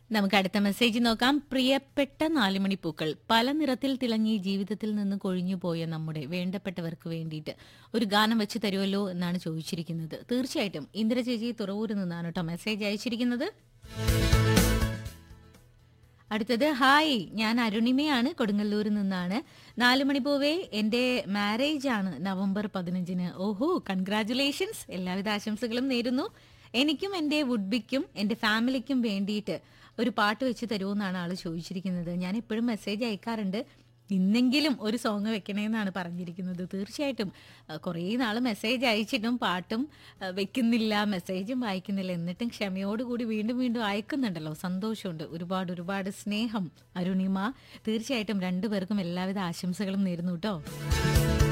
നമുക്ക് അടുത്ത മെസ്സേജ് നോക്കാം പ്രിയപ്പെട്ട നാലുമണി പൂക്കൾ പല നിറത്തിൽ തിളങ്ങി ജീവിതത്തിൽ നിന്ന് കൊഴിഞ്ഞു പോയ നമ്മുടെ വേണ്ടപ്പെട്ടവർക്ക് വേണ്ടിയിട്ട് ഒരു ഗാനം വെച്ച് തരുമല്ലോ എന്നാണ് ചോദിച്ചിരിക്കുന്നത് തീർച്ചയായിട്ടും ഇന്ദിര ചേച്ചി തുറവൂരിൽ നിന്നാണ് കേട്ടോ മെസ്സേജ് അയച്ചിരിക്കുന്നത് അടുത്തത് ഹായ് ഞാൻ അരുണിമയാണ് കൊടുങ്ങല്ലൂരിൽ നിന്നാണ് നാല് മണിപ്പൂവേ എൻ്റെ മാരേജ് ആണ് നവംബർ പതിനഞ്ചിന് ഓഹോ കൺഗ്രാറ്റുലേഷൻസ് എല്ലാവിധ ആശംസകളും നേരുന്നു എനിക്കും എൻ്റെ വുഡ്ബിക്കും എൻ്റെ ഫാമിലിക്കും വേണ്ടിയിട്ട് ഒരു പാട്ട് വെച്ച് തരുമെന്നാണ് ആൾ ചോദിച്ചിരിക്കുന്നത് ഞാൻ എപ്പോഴും മെസ്സേജ് അയക്കാറുണ്ട് ഇന്നെങ്കിലും ഒരു സോങ് വെക്കണേന്നാണ് പറഞ്ഞിരിക്കുന്നത് തീർച്ചയായിട്ടും അഹ് കുറേ നാൾ മെസ്സേജ് അയച്ചിട്ടും പാട്ടും അഹ് വെക്കുന്നില്ല മെസ്സേജും വായിക്കുന്നില്ല എന്നിട്ടും ക്ഷമയോടുകൂടി വീണ്ടും വീണ്ടും അയക്കുന്നുണ്ടല്ലോ സന്തോഷമുണ്ട് ഒരുപാട് ഒരുപാട് സ്നേഹം അരുണിമ തീർച്ചയായിട്ടും രണ്ടുപേർക്കും എല്ലാവിധ ആശംസകളും നേരുന്നു കേട്ടോ